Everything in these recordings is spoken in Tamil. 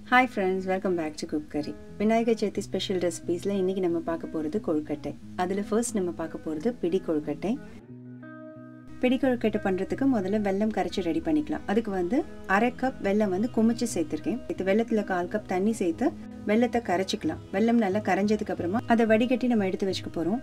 hi friends welcome back to cookery Vinayagar Chaturthi special ரெசிபீஸில் இன்றைக்கி நம்ம பார்க்க போகிறது கொழுக்கட்டை அதில் ஃபர்ஸ்ட் நம்ம பார்க்க போகிறது பிடி கொழுக்கட்டை பிடி கொழுக்கட்டை பண்ணுறதுக்கு முதல்ல வெல்லம் கரைச்சி ரெடி பண்ணிக்கலாம் அதுக்கு வந்து அரை கப் வெல்லம் வந்து குமிச்சு சேர்த்துருக்கேன் இது வெள்ளத்தில் கால் கப் தண்ணி சேர்த்து வெள்ளத்தை கரைச்சிக்கலாம் வெல்லம் நல்லா கரைஞ்சதுக்கு அப்புறமா அதை வடிகட்டி நம்ம எடுத்து வச்சுக்க போகிறோம்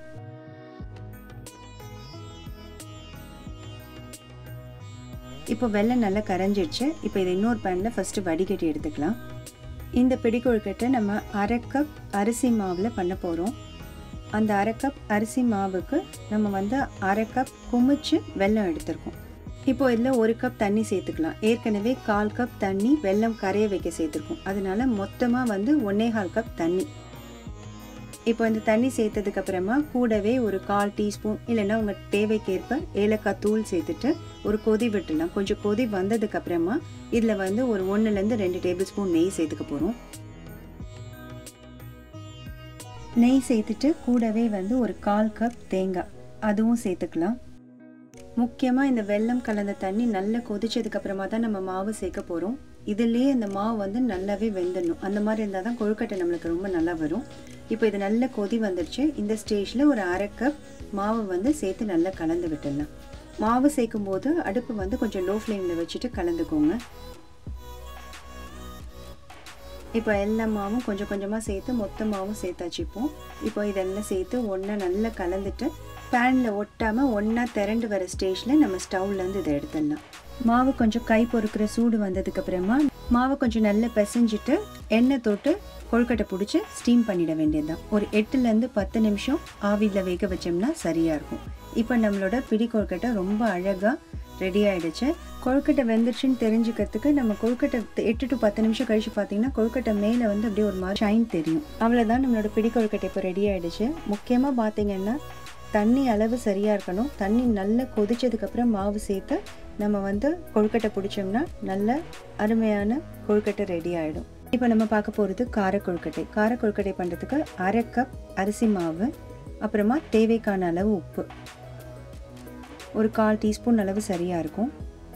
இப்போ வெள்ளம் நல்லா கரைஞ்சிடுச்சு இப்போ இதை இன்னொரு பேனில் ஃபஸ்ட்டு வடிகட்டி எடுத்துக்கலாம் இந்த பிடி கொழுக்கட்டை நம்ம அரை கப் அரிசி மாவில் பண்ண போகிறோம் அந்த அரை கப் அரிசி மாவுக்கு நம்ம வந்து அரை கப் குமிச்சு வெல்லம் எடுத்திருக்கோம் இப்போ இதில் ஒரு கப் தண்ணி சேர்த்துக்கலாம் ஏற்கனவே கால் கப் தண்ணி வெல்லம் கரைய வைக்க சேர்த்துருக்கோம் அதனால மொத்தமாக வந்து ஒன்னே கால் கப் தண்ணி இப்போ இந்த தண்ணி சேர்த்ததுக்கு அப்புறமா கூடவே ஒரு கால் டீஸ்பூன் இல்லைன்னா உங்கள் தேவைக்கேற்ப ஏலக்காய் தூள் சேர்த்துட்டு ஒரு கொதி விட்டுலாம் கொஞ்சம் கொதி வந்ததுக்கு அப்புறமா இதில் வந்து ஒரு ஒன்றுலேருந்து ரெண்டு டேபிள் ஸ்பூன் நெய் சேர்த்துக்க போகிறோம் நெய் சேர்த்துட்டு கூடவே வந்து ஒரு கால் கப் தேங்காய் அதுவும் சேர்த்துக்கலாம் முக்கியமாக இந்த வெல்லம் கலந்த தண்ணி நல்லா கொதிச்சதுக்கு அப்புறமா தான் நம்ம மாவு சேர்க்க போகிறோம் இதுலேயே இந்த மாவு வந்து நல்லாவே வெந்துடணும் அந்த மாதிரி இருந்தால் தான் கொழுக்கட்டை நம்மளுக்கு ரொம்ப நல்லா வரும் இப்போ இது நல்ல கொதி வந்துடுச்சு இந்த ஸ்டேஜில் ஒரு அரை கப் மாவு வந்து சேர்த்து நல்லா கலந்து விட்டுடலாம் மாவு சேர்க்கும் போது அடுப்பு வந்து கொஞ்சம் லோ ஃப்ளேமில் வச்சுட்டு கலந்துக்கோங்க இப்போ எல்லா மாவும் கொஞ்சம் கொஞ்சமாக சேர்த்து மொத்த மாவும் சேர்த்தாச்சு இப்போ இப்போ இதெல்லாம் சேர்த்து ஒன்றா நல்லா கலந்துட்டு பேனில் ஒட்டாமல் ஒன்றா திரண்டு வர ஸ்டேஜில் நம்ம ஸ்டவ்லேருந்து இதை எடுத்துடலாம் மாவு கொஞ்சம் கை பொறுக்கிற சூடு வந்ததுக்கப்புறமா மாவை கொஞ்சம் நல்லா பிசைஞ்சிட்டு எண்ணெய் தொட்டு கொழுக்கட்டை பிடிச்சி ஸ்டீம் பண்ணிட வேண்டியதுதான் ஒரு எட்டுலேருந்து பத்து நிமிஷம் ஆவியில் வேக வச்சோம்னா சரியாக இருக்கும் இப்போ நம்மளோட பிடி கொழுக்கட்டை ரொம்ப அழகாக ரெடி ஆகிடுச்சு கொழுக்கட்டை வெந்துருச்சுன்னு தெரிஞ்சுக்கிறதுக்கு நம்ம கொழுக்கட்டை எட்டு டு பத்து நிமிஷம் கழிச்சு பார்த்தீங்கன்னா கொழுக்கட்டை மேலே வந்து அப்படியே ஒரு மாதிரி ஷைன் தெரியும் அவ்வளோதான் நம்மளோட பிடி கொழுக்கட்டை இப்போ ரெடி ஆகிடுச்சு முக்கியமாக பார்த்தீங்கன்னா தண்ணி அளவு சரியாக இருக்கணும் தண்ணி நல்லா கொதிச்சதுக்கப்புறம் மாவு சேர்த்து நம்ம வந்து கொழுக்கட்டை பிடிச்சோம்னா நல்ல அருமையான கொழுக்கட்டை ரெடி ஆகிடும் இப்போ நம்ம பார்க்க போகிறது கார கொழுக்கட்டை கார கொழுக்கட்டை பண்ணுறதுக்கு அரை கப் அரிசி மாவு அப்புறமா தேவைக்கான அளவு உப்பு ஒரு கால் டீஸ்பூன் அளவு சரியாக இருக்கும்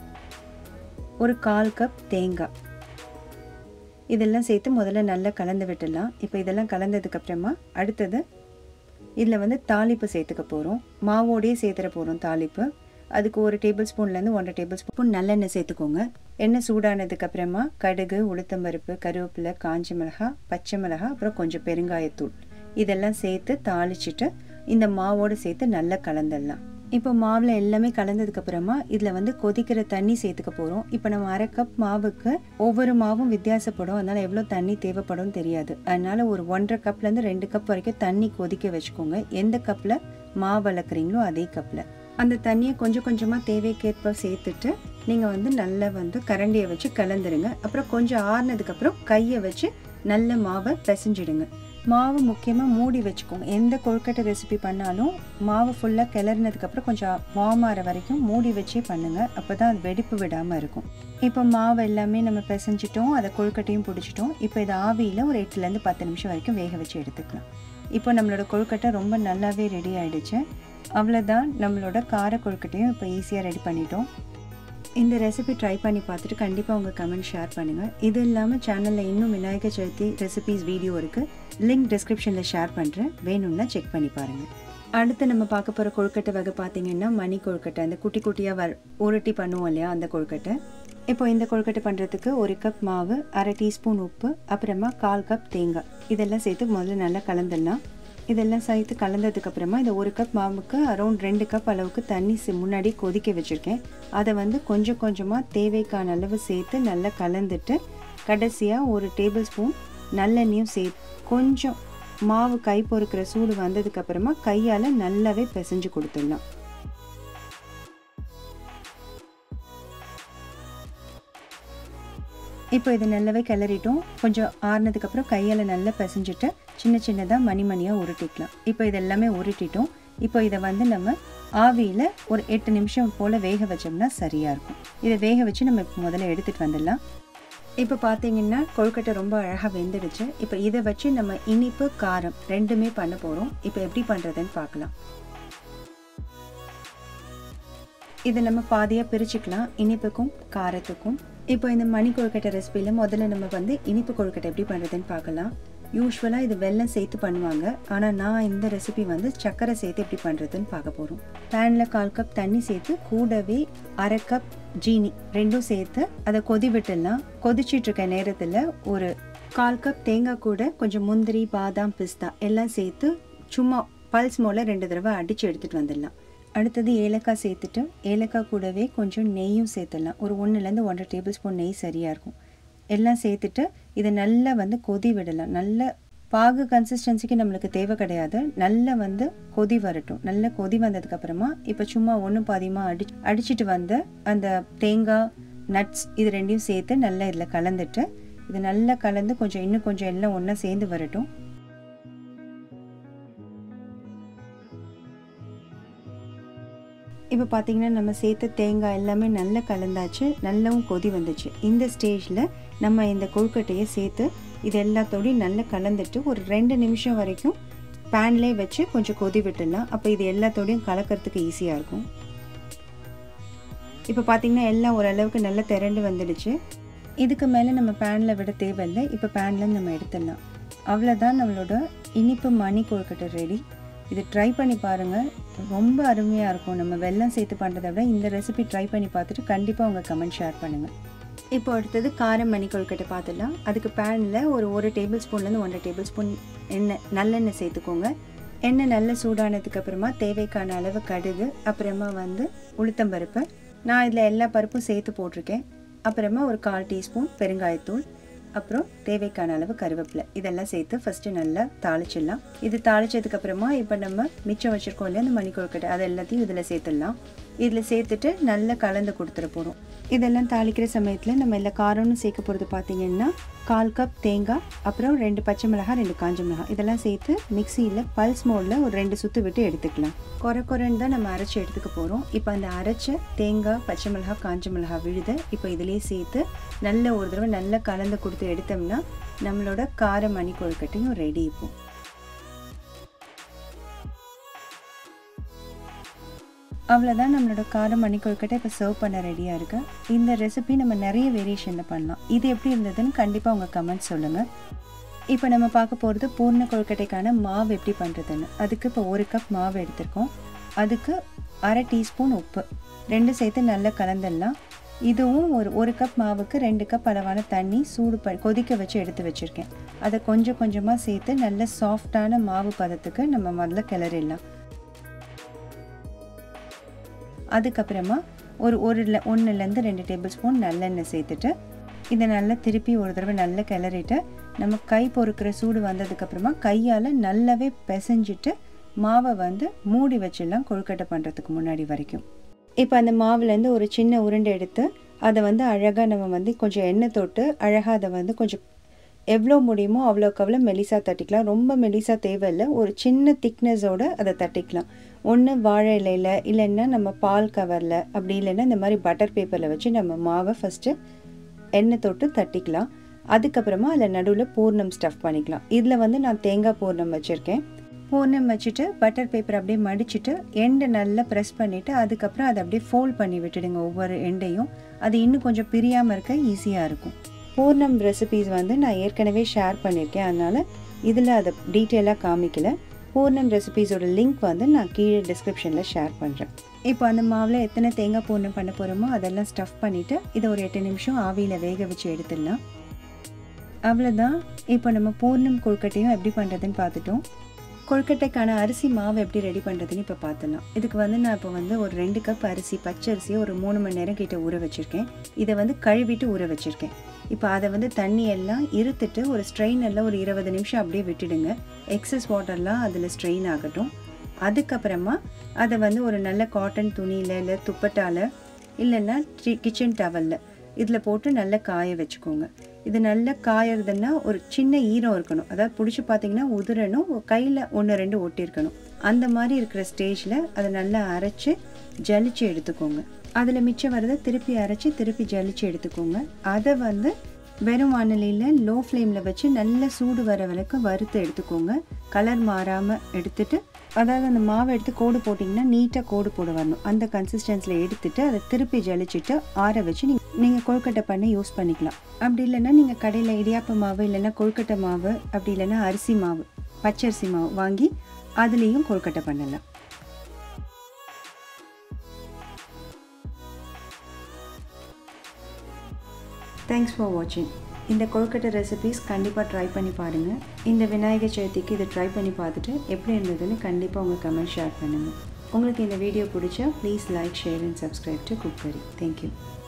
ஒரு கால் கப் தேங்காய் இதெல்லாம் சேர்த்து முதல்ல நல்லா கலந்து விட்டுடலாம் இப்போ இதெல்லாம் கலந்ததுக்கப்புறமா அடுத்தது இதில் வந்து தாளிப்பு சேர்த்துக்க போகிறோம் மாவோடையே சேர்த்துட போகிறோம் தாளிப்பு அதுக்கு ஒரு டேபிள் ஸ்பூன்லேருந்து ஒன்றரை டேபிள் ஸ்பூன் நல்லெண்ணெய் சேர்த்துக்கோங்க எண்ணெய் சூடானதுக்கு அப்புறமா கடுகு உளுத்தம்பருப்பு கருவேப்பிலை காஞ்ச மிளகா பச்சை மிளகா அப்புறம் கொஞ்சம் பெருங்காயத்தூள் இதெல்லாம் சேர்த்து தாளிச்சிட்டு இந்த மாவோடு சேர்த்து நல்லா கலந்துடலாம் இப்போ மாவில் எல்லாமே கலந்ததுக்கு அப்புறமா இதில் வந்து கொதிக்கிற தண்ணி சேர்த்துக்க போகிறோம் இப்போ நம்ம அரை கப் மாவுக்கு ஒவ்வொரு மாவும் வித்தியாசப்படும் அதனால் எவ்வளோ தண்ணி தேவைப்படும் தெரியாது அதனால ஒரு ஒன்றரை கப்லேருந்து ரெண்டு கப் வரைக்கும் தண்ணி கொதிக்க வச்சுக்கோங்க எந்த கப்பில் மாவு வளர்க்குறீங்களோ அதே கப்பில் அந்த தண்ணியை கொஞ்சம் கொஞ்சமாக தேவைக்கேற்ப சேர்த்துட்டு நீங்கள் வந்து நல்லா வந்து கரண்டியை வச்சு கலந்துருங்க அப்புறம் கொஞ்சம் ஆறுனதுக்கப்புறம் கையை வச்சு நல்ல மாவை பிசைஞ்சிடுங்க மாவு முக்கியமாக மூடி வச்சுக்கோங்க எந்த கொழுக்கட்டை ரெசிபி பண்ணாலும் மாவு ஃபுல்லாக கிளறினதுக்கப்புறம் கொஞ்சம் வார்ம் ஆகிற வரைக்கும் மூடி வச்சே பண்ணுங்கள் அப்போ தான் அது வெடிப்பு விடாமல் இருக்கும் இப்போ மாவு எல்லாமே நம்ம பிசைஞ்சிட்டோம் அதை கொழுக்கட்டையும் பிடிச்சிட்டோம் இப்போ இதை ஆவியில் ஒரு எட்டுலேருந்து பத்து நிமிஷம் வரைக்கும் வேக வச்சு எடுத்துக்கலாம் இப்போ நம்மளோட கொழுக்கட்டை ரொம்ப நல்லாவே ரெடி ஆகிடுச்சு அவ்வளோதான் நம்மளோட கார கொழுக்கட்டையும் இப்போ ஈஸியாக ரெடி பண்ணிட்டோம் இந்த ரெசிபி ட்ரை பண்ணி பார்த்துட்டு கண்டிப்பாக உங்கள் கமெண்ட் ஷேர் பண்ணுங்கள் இது இல்லாமல் சேனலில் இன்னும் விநாயகர் சதுர்த்தி ரெசிபிஸ் வீடியோ இருக்குது லிங்க் டிஸ்கிரிப்ஷனில் ஷேர் பண்ணுறேன் வேணும்னா செக் பண்ணி பாருங்கள் அடுத்து நம்ம பார்க்க போகிற கொழுக்கட்டை வகை பார்த்தீங்கன்னா மணி கொழுக்கட்டை அந்த குட்டி குட்டியாக வ உருட்டி பண்ணுவோம் இல்லையா அந்த கொழுக்கட்டை இப்போ இந்த கொழுக்கட்டை பண்ணுறதுக்கு ஒரு கப் மாவு அரை டீஸ்பூன் உப்பு அப்புறமா கால் கப் தேங்காய் இதெல்லாம் சேர்த்து முதல்ல நல்லா கலந்துடலாம் இதெல்லாம் சேர்த்து கலந்ததுக்கு அப்புறமா இந்த ஒரு கப் மாவுக்கு அரௌண்ட் ரெண்டு கப் அளவுக்கு தண்ணி முன்னாடி கொதிக்க வச்சுருக்கேன் அதை வந்து கொஞ்சம் கொஞ்சமாக தேவைக்கான அளவு சேர்த்து நல்லா கலந்துட்டு கடைசியாக ஒரு டேபிள் ஸ்பூன் நல்லெண்ணெயும் சே கொஞ்சம் மாவு கை பொறுக்கிற சூடு வந்ததுக்கப்புறமா கையால் நல்லாவே பிசைஞ்சு கொடுத்துடலாம் இப்போ இதை நல்லாவே கிளறிட்டோம் கொஞ்சம் ஆறுனதுக்கப்புறம் கையால் நல்லா பிசைஞ்சிட்டு சின்ன சின்னதாக மணி மணியாக உருட்டிக்கலாம் இப்போ இது எல்லாமே உருட்டிட்டோம் இப்போ இதை வந்து நம்ம ஆவியில் ஒரு எட்டு நிமிஷம் போல் வேக வச்சோம்னா சரியாக இருக்கும் இதை வேக வச்சு நம்ம இப்போ முதல்ல எடுத்துகிட்டு வந்துடலாம் இப்போ பார்த்தீங்கன்னா கொழுக்கட்டை ரொம்ப அழகாக வெந்துடுச்சு இப்போ இதை வச்சு நம்ம இனிப்பு காரம் ரெண்டுமே பண்ண போகிறோம் இப்போ எப்படி பண்ணுறதுன்னு பார்க்கலாம் இதை நம்ம பாதியாக பிரிச்சுக்கலாம் இனிப்புக்கும் காரத்துக்கும் இப்போ இந்த மணி கொழுக்கட்டை ரெசிபியில் முதல்ல நம்ம வந்து இனிப்பு கொழுக்கட்டை எப்படி பண்ணுறதுன்னு பார்க்கலாம் யூஸ்வலாக இது வெல்லம் சேர்த்து பண்ணுவாங்க ஆனால் நான் இந்த ரெசிபி வந்து சர்க்கரை சேர்த்து எப்படி பண்ணுறதுன்னு பார்க்க போகிறோம் பேனில் கால் கப் தண்ணி சேர்த்து கூடவே அரை கப் ஜீனி ரெண்டும் சேர்த்து அதை கொதி விட்டுடலாம் கொதிச்சிட்டு இருக்க நேரத்தில் ஒரு கால் கப் தேங்காய் கூட கொஞ்சம் முந்திரி பாதாம் பிஸ்தா எல்லாம் சேர்த்து சும்மா பல்ஸ் மோல ரெண்டு தடவை அடித்து எடுத்துகிட்டு வந்துடலாம் அடுத்தது ஏலக்காய் சேர்த்துட்டு ஏலக்காய் கூடவே கொஞ்சம் நெய்யும் சேர்த்துடலாம் ஒரு ஒன்றுலேருந்து ஒன்றரை டேபிள் ஸ்பூன் நெய் சரியாக இருக்கும் எல்லாம் சேர்த்துட்டு இதை நல்லா வந்து கொதி விடலாம் நல்ல பாகு கன்சிஸ்டன்சிக்கு நம்மளுக்கு தேவை கிடையாது நல்லா வந்து கொதி வரட்டும் நல்லா கொதி வந்ததுக்கப்புறமா இப்போ சும்மா ஒன்றும் பாதியமாக அடி அடிச்சிட்டு வந்து அந்த தேங்காய் நட்ஸ் இது ரெண்டையும் சேர்த்து நல்லா இதில் கலந்துட்டு இது நல்லா கலந்து கொஞ்சம் இன்னும் கொஞ்சம் எல்லாம் ஒன்றா சேர்ந்து வரட்டும் இப்போ பார்த்தீங்கன்னா நம்ம சேர்த்த தேங்காய் எல்லாமே நல்லா கலந்தாச்சு நல்லாவும் கொதி வந்துச்சு இந்த ஸ்டேஜில் நம்ம இந்த கொழுக்கட்டையை சேர்த்து இது எல்லாத்தோடையும் நல்லா கலந்துட்டு ஒரு ரெண்டு நிமிஷம் வரைக்கும் பேன்லேயே வச்சு கொஞ்சம் கொதி விட்டுடலாம் அப்போ இது எல்லாத்தோடையும் கலக்கிறதுக்கு ஈஸியாக இருக்கும் இப்போ பார்த்தீங்கன்னா எல்லாம் ஓரளவுக்கு நல்லா திரண்டு வந்துடுச்சு இதுக்கு மேலே நம்ம பேனில் விட தேவையில்லை இப்போ பேனில் நம்ம எடுத்துடலாம் அவ்வளோதான் நம்மளோட இனிப்பு மணி கொழுக்கட்டை ரெடி இது ட்ரை பண்ணி பாருங்கள் ரொம்ப அருமையாக இருக்கும் நம்ம வெல்லம் சேர்த்து பண்ணுறதை விட இந்த ரெசிபி ட்ரை பண்ணி பார்த்துட்டு கண்டிப்பாக உங்கள் கமெண்ட் ஷேர் பண்ணுங்கள் இப்போ அடுத்தது காரம் மணி கொழுக்கட்டை பார்த்துடலாம் அதுக்கு பேனில் ஒரு ஒரு டேபிள் ஸ்பூன்லேருந்து ஒன்றரை டேபிள் ஸ்பூன் எண்ணெய் நல்லெண்ணெய் சேர்த்துக்கோங்க எண்ணெய் நல்லா சூடானதுக்கு அப்புறமா தேவைக்கான அளவு கடுகு அப்புறமா வந்து உளுத்தம்பருப்பு நான் இதில் எல்லா பருப்பும் சேர்த்து போட்டிருக்கேன் அப்புறமா ஒரு கால் டீஸ்பூன் பெருங்காயத்தூள் அப்புறம் தேவைக்கான அளவு கருவேப்பிலை இதெல்லாம் சேர்த்து ஃபஸ்ட்டு நல்லா தாளிச்சிடலாம் இது தாளிச்சதுக்கு அப்புறமா இப்போ நம்ம மிச்சம் வச்சுருக்கோம் இல்லையா அந்த மணி கொழுக்கட்டை அது எல்லாத்தையும் இதில் சேர்த்துடலாம் இதில் சேர்த்துட்டு நல்லா கலந்து கொடுத்துட போகிறோம் இதெல்லாம் தாளிக்கிற சமயத்தில் நம்ம எல்லா காரம்னு சேர்க்க போகிறது பார்த்தீங்கன்னா கால் கப் தேங்காய் அப்புறம் ரெண்டு பச்சை மிளகாய் ரெண்டு காஞ்ச மிளகாய் இதெல்லாம் சேர்த்து மிக்சியில் பல்ஸ் மோடில் ஒரு ரெண்டு சுற்று விட்டு எடுத்துக்கலாம் குறை குறைன்னு தான் நம்ம அரைச்சி எடுத்துக்க போகிறோம் இப்போ அந்த அரைச்ச தேங்காய் பச்சை மிளகாய் காஞ்ச மிளகாய் விழுது இப்போ இதிலே சேர்த்து நல்ல ஒரு தடவை நல்லா கலந்து கொடுத்து எடுத்தோம்னா நம்மளோட கார மணி கொழுக்கட்டையும் ரெடி இப்போ அவ்வளோதான் நம்மளோட காரம் மணி கொழுக்கட்டை இப்போ சர்வ் பண்ண ரெடியாக இருக்கு இந்த ரெசிபி நம்ம நிறைய வேரியேஷனில் பண்ணலாம் இது எப்படி இருந்ததுன்னு கண்டிப்பாக உங்கள் கமெண்ட் சொல்லுங்கள் இப்போ நம்ம பார்க்க போகிறது பூர்ண கொழுக்கட்டைக்கான மாவு எப்படி பண்ணுறதுன்னு அதுக்கு இப்போ ஒரு கப் மாவு எடுத்திருக்கோம் அதுக்கு அரை டீஸ்பூன் உப்பு ரெண்டு சேர்த்து நல்லா கலந்துடலாம் இதுவும் ஒரு ஒரு கப் மாவுக்கு ரெண்டு கப் அளவான தண்ணி சூடு ப கொதிக்க வச்சு எடுத்து வச்சுருக்கேன் அதை கொஞ்சம் கொஞ்சமாக சேர்த்து நல்ல சாஃப்டான மாவு பதத்துக்கு நம்ம முதல்ல கிளறிடலாம் அதுக்கப்புறமா ஒரு ஒரு ஒன்றுலேருந்து ரெண்டு டேபிள் ஸ்பூன் நல்லெண்ணெய் சேர்த்துட்டு இதை நல்லா திருப்பி ஒரு தடவை நல்லா கிளறிட்டு நம்ம கை பொறுக்கிற சூடு வந்ததுக்கப்புறமா கையால் நல்லாவே பிசைஞ்சிட்டு மாவை வந்து மூடி வச்சிடலாம் கொழுக்கட்டை பண்ணுறதுக்கு முன்னாடி வரைக்கும் இப்போ அந்த மாவுலேருந்து ஒரு சின்ன உருண்டை எடுத்து அதை வந்து அழகாக நம்ம வந்து கொஞ்சம் எண்ணெய் தொட்டு அழகாக அதை வந்து கொஞ்சம் எவ்வளோ முடியுமோ அவ்வளோக்கு அவ்வளோ மெலிசா தட்டிக்கலாம் ரொம்ப மெலிசா தேவையில்லை ஒரு சின்ன திக்னஸோடு அதை தட்டிக்கலாம் ஒன்று வாழை இலையில் இல்லைன்னா நம்ம பால் கவரில் அப்படி இல்லைன்னா இந்த மாதிரி பட்டர் பேப்பரில் வச்சு நம்ம மாவை ஃபஸ்ட்டு எண்ணெய் தொட்டு தட்டிக்கலாம் அதுக்கப்புறமா அதில் நடுவில் பூர்ணம் ஸ்டஃப் பண்ணிக்கலாம் இதில் வந்து நான் தேங்காய் பூர்ணம் வச்சுருக்கேன் பூர்ணம் வச்சுட்டு பட்டர் பேப்பர் அப்படியே மடிச்சுட்டு எண்டை நல்லா ப்ரெஸ் பண்ணிவிட்டு அதுக்கப்புறம் அதை அப்படியே ஃபோல்ட் பண்ணி விட்டுடுங்க ஒவ்வொரு எண்டையும் அது இன்னும் கொஞ்சம் பிரியாமல் இருக்க ஈஸியாக இருக்கும் பூர்ணம் ரெசிபீஸ் வந்து நான் ஏற்கனவே ஷேர் பண்ணியிருக்கேன் அதனால் இதில் அதை டீட்டெயிலாக காமிக்கல பூர்ணம் ரெசிபீஸோட லிங்க் வந்து நான் கீழே டிஸ்கிரிப்ஷனில் ஷேர் பண்ணுறேன் இப்போ அந்த மாவில் எத்தனை தேங்காய் பூர்ணம் பண்ண போகிறோமோ அதெல்லாம் ஸ்டஃப் பண்ணிவிட்டு இதை ஒரு எட்டு நிமிஷம் ஆவியில் வேக வச்சு எடுத்துடலாம் அவ்வளோதான் இப்போ நம்ம பூர்ணம் கொழுக்கட்டையும் எப்படி பண்ணுறதுன்னு பார்த்துட்டோம் கொழுக்கட்டைக்கான அரிசி மாவு எப்படி ரெடி பண்ணுறதுன்னு இப்போ பார்த்துலாம் இதுக்கு வந்து நான் இப்போ வந்து ஒரு ரெண்டு கப் அரிசி பச்சை அரிசியை ஒரு மூணு மணி நேரம் கிட்ட ஊற வச்சுருக்கேன் இதை வந்து கழுவிட்டு ஊற வச்சுருக்கேன் இப்போ அதை வந்து தண்ணி எல்லாம் இருத்துட்டு ஒரு ஸ்ட்ரெயினரில் ஒரு இருபது நிமிஷம் அப்படியே விட்டுடுங்க எக்ஸஸ் வாட்டர்லாம் அதில் ஸ்ட்ரெயின் ஆகட்டும் அதுக்கப்புறமா அதை வந்து ஒரு நல்ல காட்டன் துணியில் இல்லை துப்பட்டால் இல்லைன்னா கிச்சன் டவலில் இதில் போட்டு நல்லா காய வச்சுக்கோங்க இது நல்லா காயறதுன்னா ஒரு சின்ன ஈரம் இருக்கணும் அதாவது பிடிச்சி பார்த்தீங்கன்னா உதிரணும் கையில் ஒன்று ரெண்டு ஒட்டியிருக்கணும் அந்த மாதிரி இருக்கிற ஸ்டேஜில் அதை நல்லா அரைச்சி ஜலிச்சு எடுத்துக்கோங்க அதில் மிச்சம் வரதை திருப்பி அரைச்சி திருப்பி ஜலிச்சு எடுத்துக்கோங்க அதை வந்து வெறும் வானலியில் லோ ஃப்ளேமில் வச்சு நல்ல சூடு வர வரைக்கும் வறுத்து எடுத்துக்கோங்க கலர் மாறாமல் எடுத்துட்டு அதாவது அந்த மாவை எடுத்து கோடு போட்டிங்கன்னா நீட்டாக கோடு போட வரணும் அந்த கன்சிஸ்டன்சியில் எடுத்துட்டு அதை திருப்பி ஜலிச்சுட்டு ஆற வச்சு நீங்கள் நீங்கள் கொழுக்கட்டை பண்ணி யூஸ் பண்ணிக்கலாம் அப்படி இல்லைன்னா நீங்கள் கடையில் இடியாப்ப மாவு இல்லைன்னா கொழுக்கட்டை மாவு அப்படி இல்லைன்னா அரிசி மாவு பச்சரிசி மாவு வாங்கி அதுலேயும் கொழுக்கட்டை பண்ணலாம் தேங்க்ஸ் ஃபார் வாட்சிங் இந்த கொழுக்கட்டை ரெசிபீஸ் கண்டிப்பாக ட்ரை பண்ணி பாருங்கள் இந்த விநாயகர் சதுர்த்திக்கு இதை ட்ரை பண்ணி பார்த்துட்டு எப்படி இருந்ததுன்னு கண்டிப்பாக உங்கள் கமெண்ட் ஷேர் பண்ணுங்கள் உங்களுக்கு இந்த வீடியோ பிடிச்சா please like share and subscribe to cookery thank you